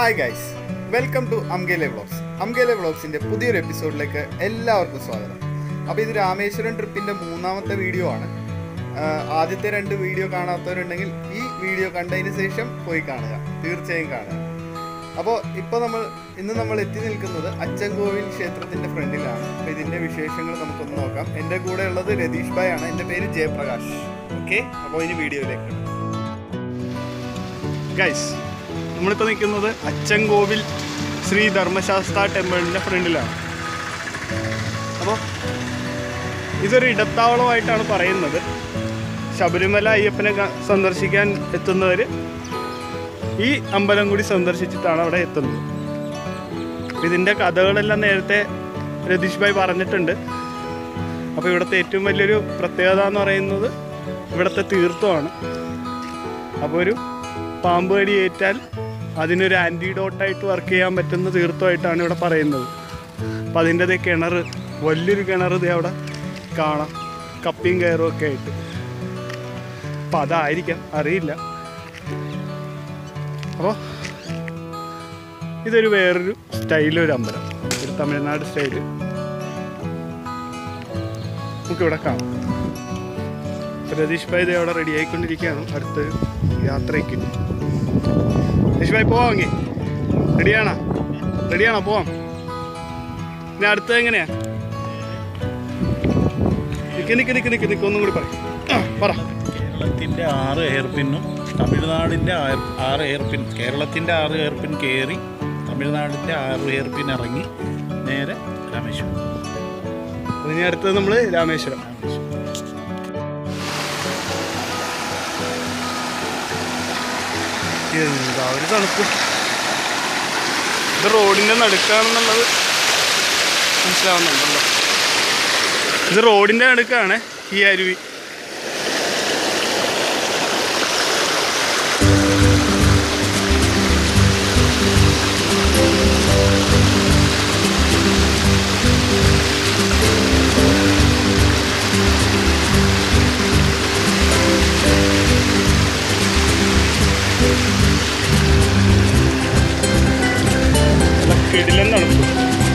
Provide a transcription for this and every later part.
Hi guys welcome to Angele vlogs Angele വ്ളോഗ്സിന്റെ പുതിയൊരു എപ്പിസോഡിലേക്ക് എല്ലാവർക്കും സ്വാഗതം അപ്പോൾ ഇത് രാമേശ്വരം ട്രിപ്പിന്റെ മൂന്നാമത്തെ വീഡിയോ ആണ് ആഹ് ആദ്യത്തെ രണ്ട് വീഡിയോ കാണാത്തവരുണ്ടെങ്കിൽ ഈ വീഡിയോ കണ്ടതിന് ശേഷം പോയി കാണുക തീർച്ചയായും കാണുക അപ്പോൾ ഇപ്പോൾ നമ്മൾ ഇന്ന് നമ്മൾ എത്തി നിൽക്കുന്നത് അച്ചൻകോവിൽ ക്ഷേത്രത്തിന്റെ ഫ്രണ്ടിലാണ് അപ്പോൾ ഇതിന്റെ വിശേഷങ്ങൾ നമുക്കൊന്ന് നോക്കാം എൻ്റെ കൂടെ ഉള്ളത് രതീഷ് ഭായ് ആണ് എൻ്റെ പേര് ജയപ്രകാശ് ഓക്കെ അപ്പോൾ ഇനി വീഡിയോയിലേക്ക് ഗൈസ് നമ്മളിപ്പോൾ നിൽക്കുന്നത് അച്ചൻകോവിൽ ശ്രീ ധർമ്മശാസ്ത്ര ടെമ്പിളിൻ്റെ ഫ്രണ്ടിലാണ് അപ്പോൾ ഇതൊരു ഇടത്താവളമായിട്ടാണ് പറയുന്നത് ശബരിമല അയ്യപ്പനെ ക- സന്ദർശിക്കാൻ എത്തുന്നവർ ഈ അമ്പലം കൂടി സന്ദർശിച്ചിട്ടാണ് അവിടെ എത്തുന്നത് ഇതിൻ്റെ കഥകളെല്ലാം നേരത്തെ രതീഷ് ഭായ് പറഞ്ഞിട്ടുണ്ട് അപ്പോൾ ഇവിടുത്തെ ഏറ്റവും വലിയൊരു പ്രത്യേകത എന്ന് പറയുന്നത് ഇവിടുത്തെ തീർത്ഥമാണ് അപ്പോൾ ഒരു പാമ്പ് കടി ഏറ്റാൽ അതിനൊരു ആൻറ്റിഡോട്ടായിട്ട് വർക്ക് ചെയ്യാൻ പറ്റുന്ന തീർത്ഥമായിട്ടാണ് ഇവിടെ പറയുന്നത് അപ്പം അതിൻ്റെ ദേ കിണർ വലിയൊരു കിണർ ദേ അവിടെ കാണാം കപ്പിയും കയറും ഒക്കെ ആയിട്ട് അപ്പം അതായിരിക്കാം അറിയില്ല അപ്പോൾ ഇതൊരു വേറൊരു സ്റ്റൈലൊരു അമ്പലം ഒരു തമിഴ്നാട് സ്റ്റൈല് നമുക്കിവിടെ കാണാം രതീഷ് ഭായ് ദേ അവിടെ റെഡി ആയിക്കൊണ്ടിരിക്കുകയാണ് അടുത്തൊരു യാത്രയ്ക്ക് രതീഷ് ഭായ് പോവാം അങ്ങേ റെഡിയാണോ റെഡിയാണോ പോവാം ഇനി അടുത്തത് എങ്ങനെയാ നിക്ക് നിക്ക് നിക്ക് നിക്ക് നിക്ക് ഒന്നും കൂടി പറയും പറ കേരളത്തിൻ്റെ ആറ് എയർപിന്നും തമിഴ്നാടിൻ്റെ ആ- ആറ് എയർപിൻ കേരളത്തിൻ്റെ ആറ് എയർപിൻ കയറി തമിഴ്നാടിൻ്റെ ആറ് എയർപിൻ ഇറങ്ങി നേരെ രാമേശ്വരം ഇനി അടുത്തത് നമ്മൾ രാമേശ്വരം രാമേശ്വരം എന്താ ഒരു തണുപ്പ് ഇത് റോഡിന്റെ നടുക്കാണെന്നുള്ളത് മനസ്സിലാവുന്നുണ്ടല്ലോ ഇത് റോഡിന്റെ നടുക്കാണ് ഈ അരുവി നല്ല കിടിലൻ തണുപ്പ്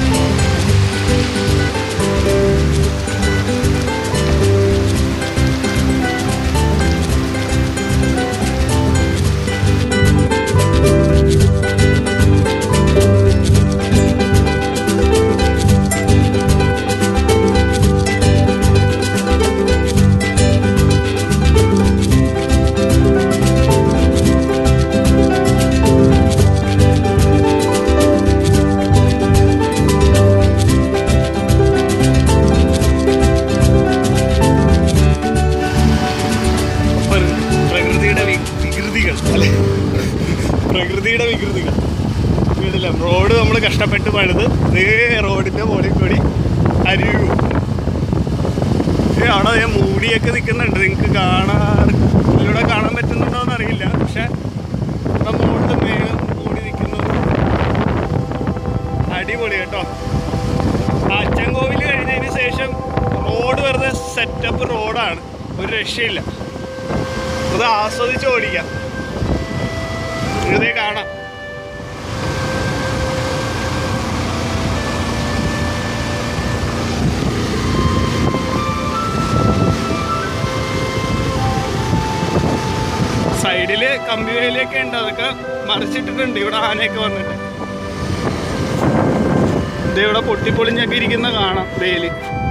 പ്ര- പ്രകൃതിയുടെ വി- വികൃതികൾ അല്ലെ പ്രകൃതിയുടെ വികൃതികൾ വീടില്ല റോഡ് നമ്മൾ കഷ്ടപ്പെട്ട് പണിത് ഇതേ റോഡിന്റെ മുകളിൽ കൂടി അരുവി പോകും. ഏ അവിടെ ദേ മൂടിയൊക്കെ നിൽക്കുന്നുണ്ട് നിങ്ങൾക്ക് കാണാൻ ഇതിലൂടെ കാണാൻ പറ്റുന്നുണ്ടോ എന്ന് അറിയില്ല പക്ഷെ ഇവിടെ മുകളിൽ മേഘം മൂടി നിൽക്കുന്നത് അടിപൊളി കേട്ടോ അച്ചൻകോവിൽ കഴിഞ്ഞതിന് ശേഷം റോഡ് വെറുതെ സെറ്റപ്പ് റോഡാണ് ഒരു രക്ഷയില്ല അത് ആസ്വദിച്ച് ഓടിക്കാം ഇതേ കാണാം സൈഡില് കമ്പി വേലിയൊക്കെ ഉണ്ട് അതൊക്കെ മറിച്ചിട്ടിട്ടുണ്ട് ഇവിടെ ആനയൊക്കെ വന്നിട്ട് ഇത് ഇവിടെ പൊട്ടിപ്പൊളിഞ്ഞൊക്കെ ഇരിക്കുന്ന കാണാം വേലി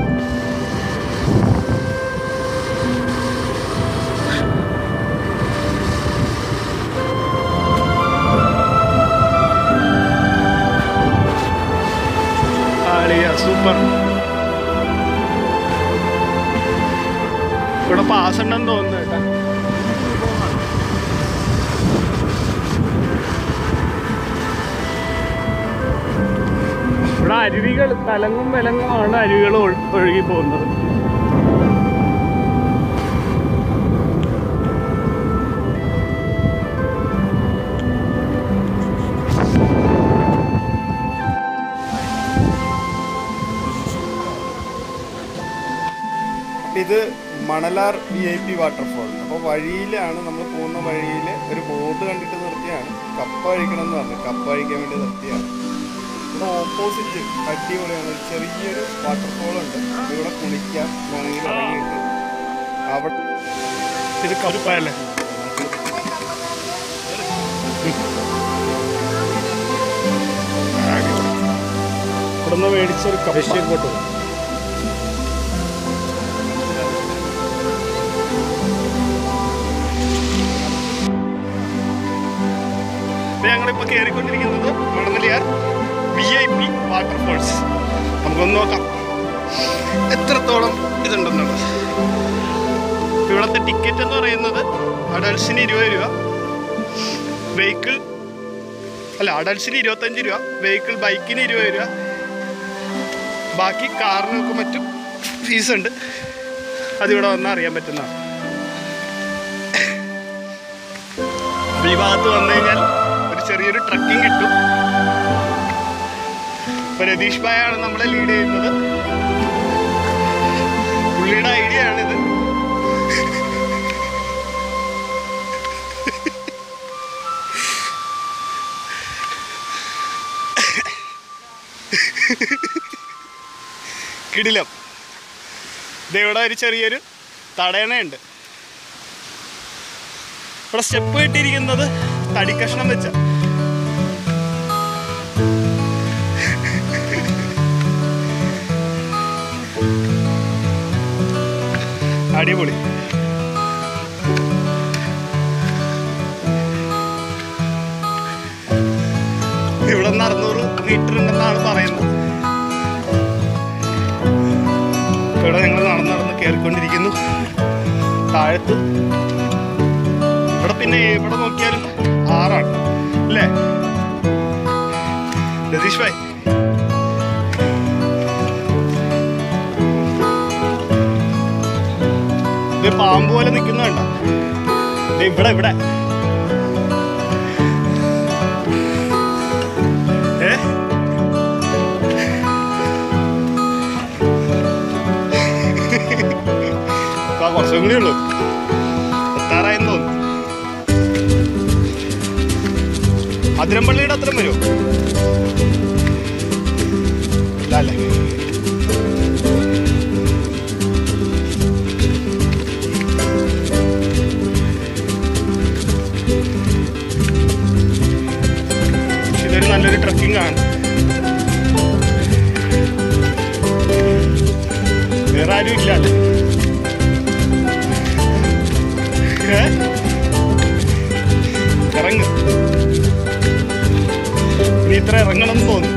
ആളിയ സൂപ്പർ ഇവിടെ പാസ് ഉണ്ടെന്ന് തോന്നുന്നു കേട്ടാ ഇവിടെ അരുവികൾ തലങ്ങും വിലങ്ങുമാണ് അരുവികൾ ഒഴു- ഒഴുകി പോകുന്നത് ഇത് Manalar V I P waterfall അപ്പോൾ വഴിയിലാണ് നമ്മൾ പോകുന്ന വഴിയിൽ ഒരു ബോർഡ് കണ്ടിട്ട് നിർത്തി നിർത്തിയാണ് കപ്പ കഴിക്കണം എന്ന് പറഞ്ഞു കപ്പ കഴിക്കാൻ വേണ്ടി നിർത്തിയാണ് ഇവിടെ ഓപ്പോസിറ്റ് അടിപൊളിയാണ് ഒരു ചെറിയൊരു വാട്ടർഫോൾ ഉണ്ട് ഇവിടെ കുളിക്കാം വേണമെങ്കിൽ ഇറങ്ങിയിട്ട് അവിടെ ഇത് കപ്പ അല്ലേ ഇവിടുന്ന് മേടിച്ചൊരു കപ്പ ഇപ്പൊ ഞങ്ങളിപ്പോ കയറിക്കൊണ്ടിരിക്കുന്നത് Manamaliyar V I P waterfalls നമുക്കൊന്ന് നോക്കാം എത്രത്തോളം ഇതുണ്ടെന്നുള്ളത് ഇപ്പൊ ഇവിടുത്തെ ടിക്കറ്റ് എന്ന് പറയുന്നത് അഡൾട്ട്സിന് ഇരുപത് രൂപ വെഹിക്കിൾ അല്ല അഡൾട്ട്സിന് ഇരുപത്തഞ്ച് രൂപ വെഹിക്കിൾ ബൈക്കിന് ഇരുപത് രൂപ ബാക്കി കാറിനൊക്കെ മറ്റും ഫീസ് ഉണ്ട് അതിവിടെ വന്നാൽ അറിയാൻ പറ്റുന്നതാണ് അപ്പൊ ഈ ഭാഗത്ത് വന്നു കഴിഞ്ഞാൽ ഒരു ചെറിയൊരു ട്രക്കിംഗ് കിട്ടും ഇപ്പൊ രതീഷ് ഭായാണ് നമ്മളെ ലീഡ് ചെയ്യുന്നത് പുള്ളിയുടെ ഐഡിയ ആണിത് കിടിലം ഇവിടെ ഒരു ചെറിയൊരു തടയണയുണ്ട് ഇവിടെ സ്റ്റെപ്പ് കിട്ടിയിരിക്കുന്നത് തടിക്കഷ്ണം വെച്ച അടിപൊളി ഇവിടെ നിന്ന് അറുന്നൂറ് മീറ്റർ ഉണ്ടെന്നാണ് പറയുന്നത് ഇവിടെ ഞങ്ങൾ നടന്ന് നടന്ന് കയറിക്കൊണ്ടിരിക്കുന്നു താഴത്ത് ഇവിടെ പിന്നെ എവിടെ നോക്കിയാലും ആറാണ് അല്ലേ രതീഷ് ഭായ് ഇത് പാമ്പ് പോലെ നിൽക്കുന്നുണ്ട ഇവിടെ ഇവിടെ ഏ ആ, കുറച്ചും കൂടി ഉള്ളൂ എത്താറായെന്ന് തോന്നുന്നു അതിരമ്പള്ളിയുടെ അത്രയും വരുമോ ഇല്ല അല്ലേ പക്ഷെ ഇതൊരു നല്ലൊരു ട്രക്കിംഗ് ആണ് വേറെ ആരും ഇല്ല അല്ലേ ഏ? ഇറങ്ങ് ഇനി ഇത്ര ഇറങ്ങണം എന്ന് തോന്നുന്നു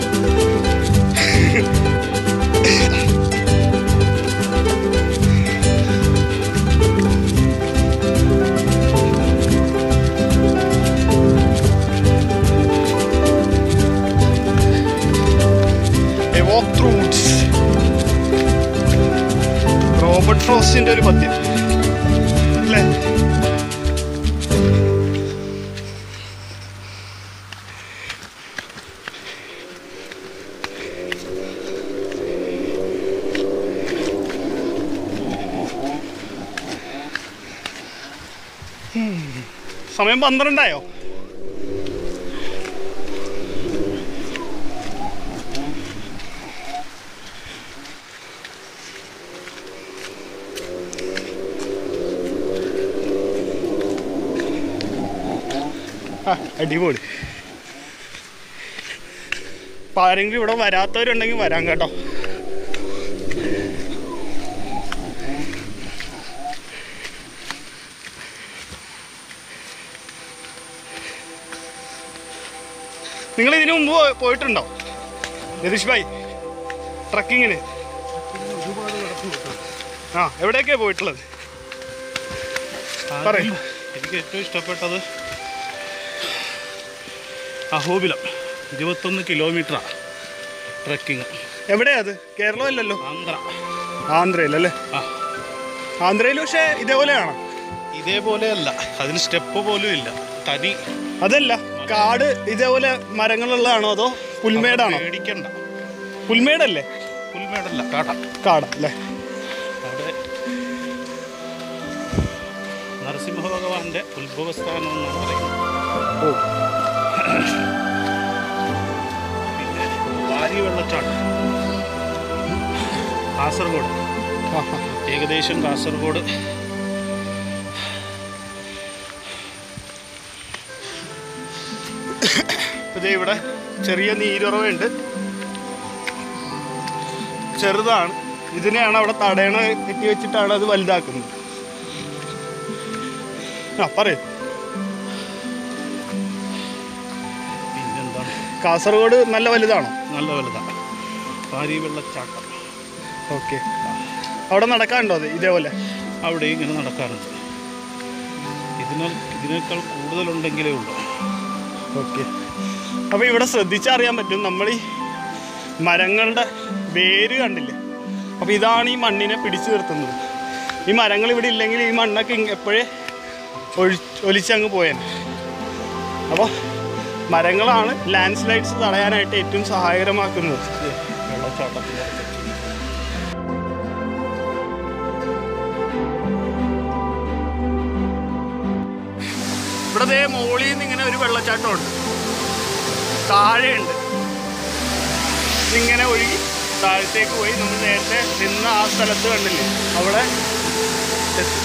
A walk through woods. Robert ഫ്രോസ്റ്റിന്റെ ഒരു പദ്യം അല്ലേ സമയം പന്ത്രണ്ടായോ ആ, അടിപൊളി അപ്പൊ ആരെങ്കിലും ഇവിടെ വരാത്തവരുണ്ടെങ്കിൽ വരാം കേട്ടോ നിങ്ങൾ ഇതിനു മുമ്പ് പോ- പോയിട്ടുണ്ടോ രതീഷ് ഭായ് ട്രക്കിങ്ങിന് ആ എവിടെയൊക്കെയാ പോയിട്ടുള്ളത് പറയൂ. എനിക്ക് ഏറ്റവും ഇഷ്ടപ്പെട്ടത് അഹോബിലം ഇരുപത്തൊന്ന് കിലോമീറ്ററാണ് ട്രക്കിങ് എവിടെയാ അത് കേരളമല്ലല്ലോ ആന്ധ്ര ആന്ധ്രയിലല്ലേ ആ ആന്ധ്രയിൽ പക്ഷേ ഇതേപോലെയാണോ ഇതേപോലെയല്ല അതിന് സ്റ്റെപ്പ് പോലും ഇല്ല തനി അതല്ല കാട് ഇതേപോലെ മരങ്ങളുള്ളതാണോ അതോ പുൽമേടാണോ പേടിക്കണ്ട പുൽമേടല്ലേ പുൽമേടല്ല കാട കാട് അല്ലേ അവിടെ നരസിംഹ ഭഗവാന്റെ ഉത്ഭവസ്ഥാനം എന്നാണ് പറയുന്നത് ഓ പിന്നെ വാരി വെള്ളച്ചാട്ടം കാസർഗോഡ് ആ, ആ. ഏകദേശം കാസർഗോഡ് ഇത് ഇവിടെ ചെറിയ നീരുറവുണ്ട് ചെറുതാണ് ഇതിനെയാണ് അവിടെ തടയണ കെട്ടി വെച്ചിട്ടാണ് അത് വലുതാക്കുന്നത് ആ പറയൂ പിന്നെന്താണ് കാസർഗോഡ് നല്ല വലുതാണോ നല്ല വലുതാണ് വാരി വെള്ളച്ചാട്ടം ഓക്കെ അവിടെ നടക്കാനുണ്ടോ അത് ഇതേപോലെ അവിടെ ഇങ്ങനെ നടക്കാറുണ്ട് ഇതിനാൽ ഇതിനേക്കാൾ കൂടുതലുണ്ടെങ്കിലേ ഉള്ളൂ ഓക്കെ അപ്പോൾ ഇവിടെ ശ്രദ്ധിച്ചറിയാൻ പറ്റും നമ്മൾ ഈ മരങ്ങളുടെ വേര് കണ്ടില്ലേ അപ്പോൾ ഇതാണ് ഈ മണ്ണിനെ പിടിച്ചു നിർത്തുന്നത് ഈ മരങ്ങൾ ഇവിടെ ഇല്ലെങ്കിൽ ഈ മണ്ണൊക്കെ ഇങ് എപ്പോഴേ ഒഴി ഒലിച്ചങ്ങ് പോയേനെ അപ്പോൾ മരങ്ങളാണ് ലാൻഡ് സ്ലൈഡ്സ് തടയാനായിട്ട് ഏറ്റവും സഹായകരമാക്കുന്നത് വെള്ളച്ചാട്ടത്തിൻ്റെ ഇവിടെ ദേ മുകളിൽ നിന്ന് ഇങ്ങനെ ഒരു വെള്ളച്ചാട്ടമുണ്ട് താഴെയുണ്ട് ഇതിങ്ങനെ ഒഴുകി താഴത്തേക്ക് പോയി നമ്മൾ നേരത്തെ നിന്ന ആ സ്ഥലത്ത് കണ്ടില്ലേ അവിടെ എത്തും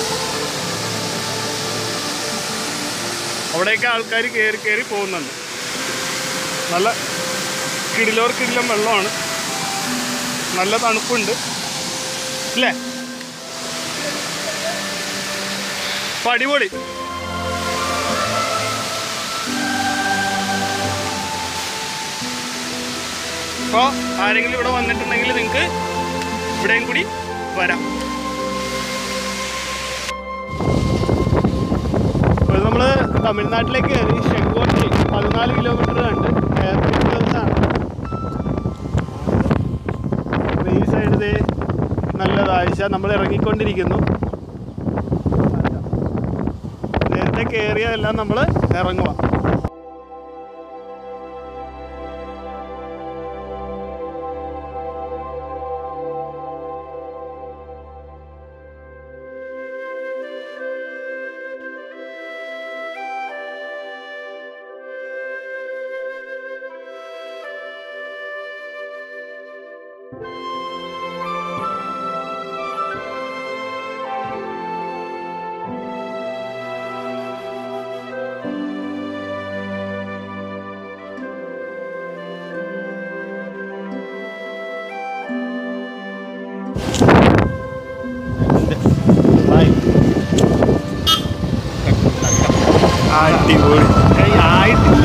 അവിടെയൊക്കെ ആൾക്കാർ കയറി കയറി പോകുന്നുണ്ട് നല്ല കിടിലോർ കിടിലം വെള്ളമാണ് നല്ല തണുപ്പുണ്ട് അല്ലേ അപ്പൊ അടിപൊളി അപ്പോൾ ആരെങ്കിലും ഇവിടെ വന്നിട്ടുണ്ടെങ്കിൽ നിങ്ങൾക്ക് ഇവിടെയും കൂടി വരാം അപ്പോൾ നമ്മൾ തമിഴ്നാട്ടിലേക്ക് കയറി ചെങ്കോട്ടയിൽ പതിനാല് കിലോമീറ്റർ കണ്ട് ആണ് ഈ സൈഡ് ദേ നല്ല താഴ്ച നമ്മൾ ഇറങ്ങിക്കൊണ്ടിരിക്കുന്നു നേരത്തെ കയറിയതെല്ലാം നമ്മൾ ഇറങ്ങുക അടിപൊളി ആയിട്ടില്ല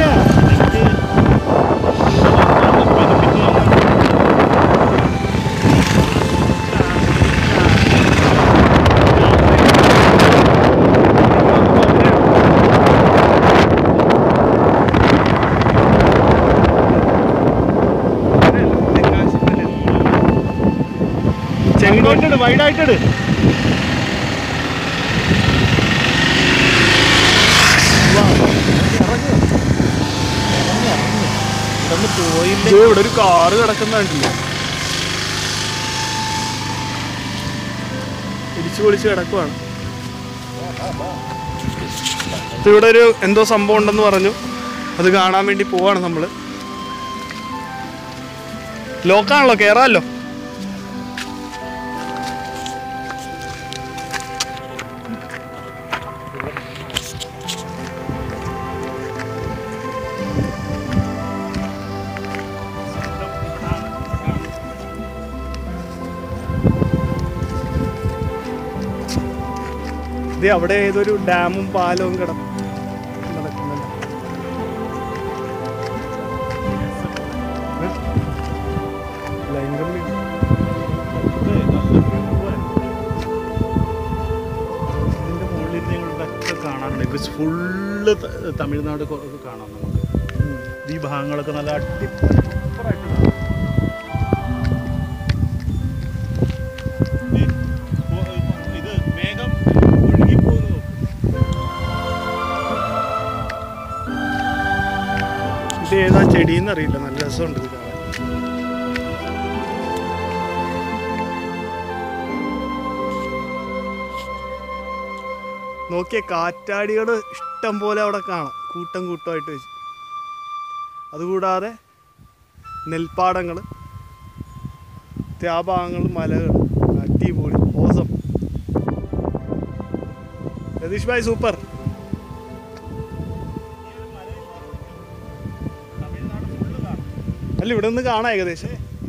ചെങ്കോട്ടിട് വൈഡായിട്ടിട് ഇതൊന്ന് പോയില്ല ഇത് ഇവിടെ ഒരു കാറ് കിടക്കുന്നുണ്ടല്ലോ ഇടിച്ചു പൊളിച്ച് കിടക്കുവാണ് ഇത് ഇവിടെ ഒരു എന്തോ സംഭവം ഉണ്ടെന്ന് പറഞ്ഞു അത് കാണാൻ വേണ്ടി പോവാണ് നമ്മള് ലോക്കാണല്ലോ കേറാമല്ലോ ഇത് അവിടെ ഏതൊരു ഡാമും പാലവും കിട നടക്കുന്നുണ്ട് ഏ? ലൈൻ കമ്പി ഉണ്ട്. ഇതിന്റെ മുകളിൽ നിങ്ങളൊക്കെ കാണാറുണ്ട് ഇത് ഫുള്ള് തമിഴ്നാട് കൊ- ഒക്കെ കാണാം നമുക്ക് ഉം. ഈ ഭാഗങ്ങളൊക്കെ നല്ല അടി ഇത് മേഘം ഒഴുകിപ്പോകുന്നു ഇത് ഏതാ ചെടിയെന്ന് അറിയില്ല നല്ല രസമുണ്ട് ഇത് കാണാൻ നോക്കിയ കാറ്റാടികൾ ഇഷ്ടം പോലെ അവിടെ കാണാം കൂട്ടം കൂട്ടമായിട്ട് വെച്ച് അതുകൂടാതെ നെൽപ്പാടങ്ങൾ ത്യാഭാഗങ്ങൾ മലകൾ അടിപൊളി ഓസം രതീഷ് ഭായ് സൂപ്പർ അല്ല ഇവിടെ നിന്ന് കാണാം ഏകദേശം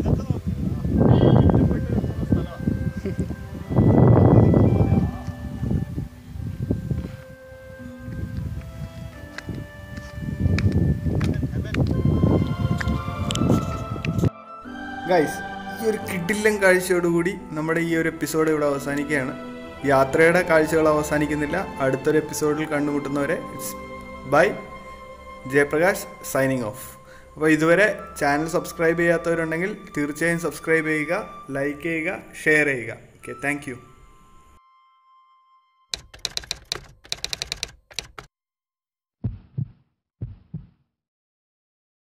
ഗൈസ് ഈ ഒരു കിഡില്ലം കാഴ്ചയോടുകൂടി നമ്മുടെ ഈ ഒരു എപ്പിസോഡ് ഇവിടെ അവസാനിക്കുകയാണ് യാത്രയുടെ കാഴ്ചകൾ അവസാനിക്കുന്നില്ല അടുത്തൊരു എപ്പിസോഡിൽ കണ്ടുമുട്ടുന്നവരെ it's bye Jayaprakash signing off അപ്പോൾ ഇതുവരെ ചാനൽ സബ്സ്ക്രൈബ് ചെയ്യാത്തവരുണ്ടെങ്കിൽ തീർച്ചയായും സബ്സ്ക്രൈബ് ചെയ്യുക ലൈക്ക് ചെയ്യുക ഷെയർ ചെയ്യുക ഓക്കെ താങ്ക്